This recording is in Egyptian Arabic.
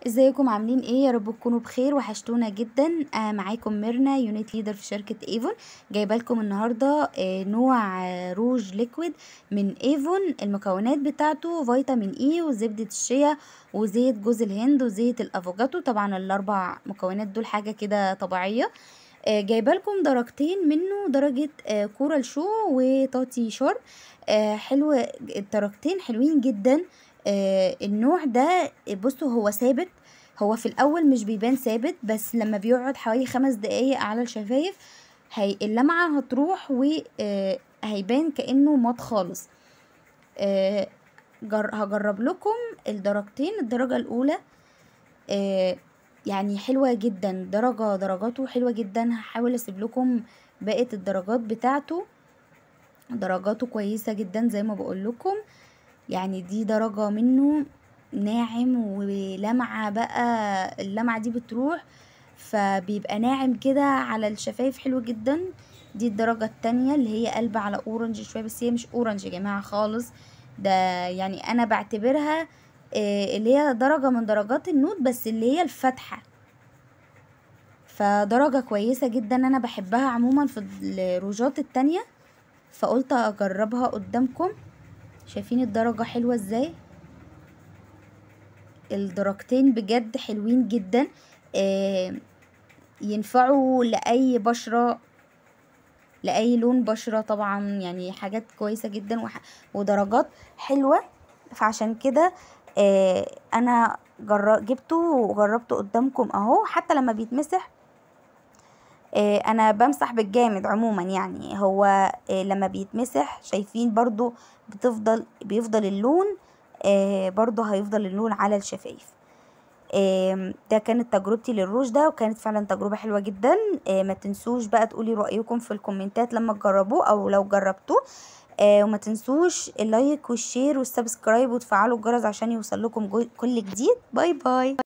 ازيكم عاملين ايه يا رب تكونوا بخير وحشتونا جدا آه معاكم ميرنا يونت ليدر في شركة ايفون جايبه لكم النهارده آه نوع آه روج ليكويد من ايفون المكونات بتاعته فيتامين اي وزبدة الشيا وزيت جوز الهند وزيت الافوكادو طبعا الاربع مكونات دول حاجة كده طبيعية آه جايبه لكم درجتين منه درجة آه كورال شو وتاتي شارب آه حلو الدرجتين حلوين جدا آه النوع ده بصوا هو ثابت هو في الاول مش بيبان ثابت بس لما بيقعد حوالي خمس دقايق على الشفايف هي اللمعة هتروح وهيبان كأنه مات خالص آه جر هجرب لكم الدرجتين الدرجة الأولى آه يعني حلوة جدا درجة درجاته حلوة جدا هحاول اسيب لكم بقية الدرجات بتاعته درجاته كويسة جدا زي ما بقول لكم يعني دي درجة منه ناعم ولمعة بقى اللمعة دي بتروح فبيبقى ناعم كده على الشفايف حلو جدا دي الدرجة التانية اللي هي قلب على اورنج شوية بس هي مش اورنج يا جماعة خالص ده يعني انا بعتبرها اللي هي درجة من درجات النود بس اللي هي الفاتحة فدرجة كويسة جدا انا بحبها عموما في الروجات التانية فقلت اجربها قدامكم شايفين الدرجة حلوة ازاي الدرجتين بجد حلوين جدا آه ينفعوا لأي بشرة لأي لون بشرة طبعا يعني حاجات كويسة جدا وح... ودرجات حلوة فعشان كده آه أنا جر... جبته وجربته قدامكم أهو حتى لما بيتمسح آه انا بمسح بالجامد عموما يعني هو آه لما بيتمسح شايفين برضو بتفضل بيفضل اللون آه برضو هيفضل اللون على الشفايف ده كانت تجربتي للروج ده وكانت فعلا تجربة حلوة جدا ما تنسوش بقى تقولي رأيكم في الكومنتات لما تجربوه او لو جربتوه وما تنسوش اللايك والشير والسبسكرايب وتفعلوا الجرس عشان يوصل لكم كل جديد باي باي